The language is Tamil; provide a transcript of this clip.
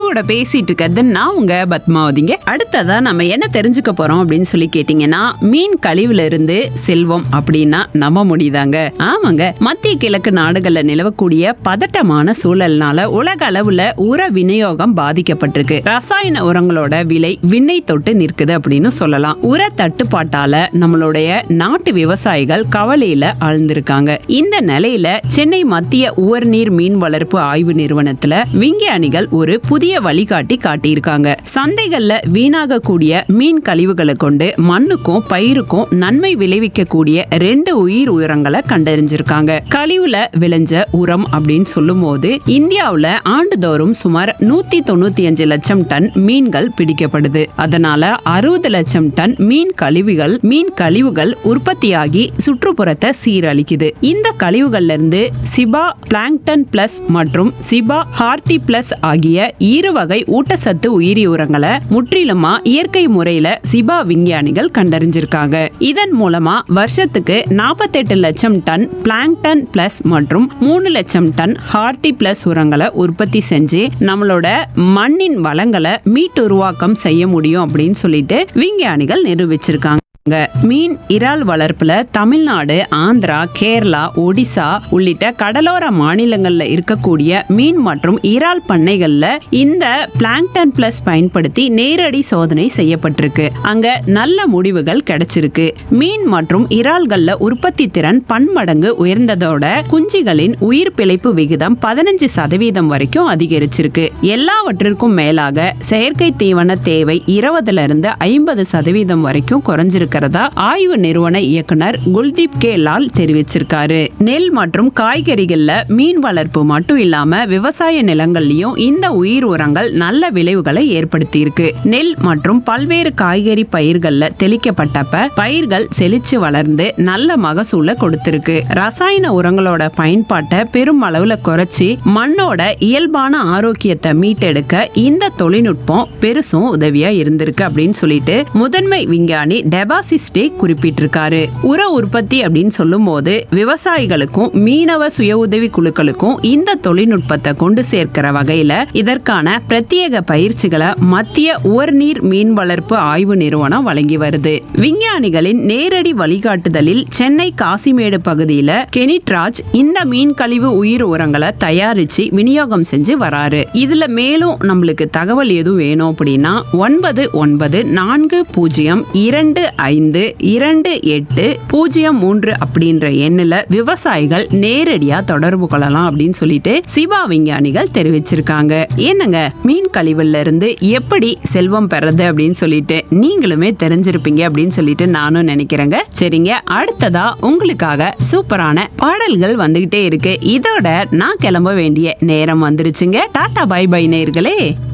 கூட பேசிட்டு இருக்கிறது நான் உங்க பத்மாவதிங்க அடுத்ததா நம்ம என்ன தெரிஞ்சுக்க போறோம் அப்படின்னு சொல்லி கேட்டீங்கன்னா மீன் கழிவுல இருந்து செல்வம் அப்படின்னா நம்ப முடியுதாங்க ஆமாங்க மத்திய கிழக்கு நாடுகள்ல நிலவக்கூடிய பதட்டமான சூழல்னால உலக அளவுல உர விநியோகம் பாதிக்கப்பட்டிருக்கு ரசாயன உரங்களோட விலை விண்ணை தொட்டு நிற்குது அப்படின்னு சொல்லலாம் உர தட்டுப்பாட்டால நம்மளுடைய நாட்டு விவசாயிகள் கவலையில ஆழ்ந்திருக்காங்க இந்த நிலையில சென்னை மத்திய உவர்நீர் மீன் வளர்ப்பு ஆய்வு நிறுவனத்துல விஞ்ஞானிகள் ஒரு புதிய வழிகாட்டி காட்டியிருக்காங்க சந்தைகள்ல வீணாகக்கூடிய மீன் கழிவுகளை கொண்டு மண்ணுக்கும் பயிருக்கும் நன்மை விளைவிக்கக்கூடிய ரெண்டு உயிர் உரங்களை கண்டறிஞ்சிருக்காங்க கழிவுல விளைஞ்ச உரம் அப்படின்னு சொல்லும் போது இந்தியாவுல ஆண்டுதோறும் சுமார் நூத்தி தொண்ணூத்தி அஞ்சு லட்சம் டன் மீன்கள் பிடிக்கப்படுது அதனால அறுபது லட்சம் டன் மீன் கழிவுகள் மீன் கழிவுகள் உற்பத்தியாகி சுற்றுப்புறத்தை சீரழிக்குது இந்த கழிவுகள்ல இருந்து சிபா பிளாங்டன் பிளஸ் மற்றும் சிபா ஹார்டி பிளஸ் ஆகிய இரு வகை ஊட்டச்சத்து உயிரி உரங்களை முற்றிலுமா இயற்கை முறையில சிபா விஞ்ஞானிகள் கண்டறிஞ்சிருக்காங்க இதன் மூலமா வருஷத்துக்கு 48 லட்சம் டன் பிளாங்டன் பிளஸ் மற்றும் மூணு லட்சம் டன் ஹார்டி பிளஸ் உரங்களை உற்பத்தி செஞ்சு நம்மளோட மண்ணின் வளங்களை மீட்டுருவாக்கம் செய்ய முடியும் அப்படின்னு சொல்லிட்டு விஞ்ஞானிகள் நிரூபிச்சிருக்காங்க மீன் இறால் வளர்ப்புல தமிழ்நாடு ஆந்திரா கேரளா ஒடிசா உள்ளிட்ட கடலோர மாநிலங்கள்ல இருக்கக்கூடிய மீன் மற்றும் இறால் பண்ணைகள்ல இந்த பிளாங்டன் பிளஸ் பயன்படுத்தி நேரடி சோதனை செய்யப்பட்டிருக்கு அங்க நல்ல முடிவுகள் கிடைச்சிருக்கு மீன் மற்றும் இறால்கள்ல உற்பத்தி திறன் பன்மடங்கு உயர்ந்ததோட குஞ்சுகளின் உயிர் பிழைப்பு விகிதம் பதினஞ்சு சதவீதம் வரைக்கும் அதிகரிச்சிருக்கு எல்லாவற்றிற்கும் மேலாக செயற்கை தீவன தேவை இருபதுல இருந்து ஐம்பது சதவீதம் வரைக்கும் குறைஞ்சிருக்கிறதா ஆய்வு நிறுவன இயக்குனர் குல்தீப் கே லால் தெரிவிச்சிருக்காரு நெல் மற்றும் காய்கறிகள்ல மீன் வளர்ப்பு மட்டும் இல்லாம விவசாய நிலங்கள்லயும் இந்த உயிர் உரங்கள் நல்ல விளைவுகளை ஏற்படுத்தி இருக்கு நெல் மற்றும் பல்வேறு காய்கறி பயிர்கள்ல தெளிக்கப்பட்டப்ப பயிர்கள் செழிச்சு வளர்ந்து நல்ல மகசூலை கொடுத்திருக்கு ரசாயன உரங்களோட பயன்பாட்டை பெரும் அளவுல குறைச்சி மண்ணோட இயல்பான ஆரோக்கியத்தை மீட்டெடுக்க இந்த தொழில்நுட்பம் பெருசும் உதவியா இருந்திருக்கு அப்படின்னு சொல்லிட்டு முதன்மை விஞ்ஞானி டெபாசிஸ்டே குறிப்பிட்டிருக்காரு உர உற்பத்தி அப்படின்னு சொல்லும் போது விவசாயிகளுக்கும் மீனவ சுய உதவி குழுக்களுக்கும் இந்த தொழில்நுட்பத்தை கொண்டு சேர்க்கிற வகையில இதற்கான பிரத்யேக பயிற்சிகளை மத்திய உவர்நீர் மீன் வளர்ப்பு ஆய்வு நிறுவனம் வழங்கி வருது விஞ்ஞானிகளின் நேரடி வழிகாட்டுதலில் சென்னை காசிமேடு பகுதியில கெனிட்ராஜ் இந்த மீன் கழிவு உயிர் உரங்களை தயாரிச்சு விநியோகம் செஞ்சு வராரு இதுல மேலும் நம்மளுக்கு தகவல் எதுவும் வேணும் அப்படின்னா ஒன்பது ஒன்பது நான்கு பூஜ்ஜியம் இரண்டு ஐந்து இரண்டு எட்டு பூஜ்ஜியம் மூன்று அப்படின்ற எண்ணில் விவசாயிகள் நேரடியா தொடர்பு கொள்ளலாம் அப்படின்னு சொல்லிட்டு சிவா விஞ்ஞானிகள் தெரிவிச்சிருக்காங்க என்னங்க மீன் கழிவுல இருந்து எப்படி செல்வம் பெறது அப்படின்னு சொல்லிட்டு நீங்களுமே தெரிஞ்சிருப்பீங்க அப்படின்னு சொல்லிட்டு நானும் நினைக்கிறேங்க சரிங்க அடுத்ததா உங்களுக்காக சூப்பரான பாடல்கள் வந்துகிட்டே இருக்கு இதோட நான் கிளம்ப வேண்டிய நேரம் வந்துருச்சுங்க டாடா பை பை நேர்களே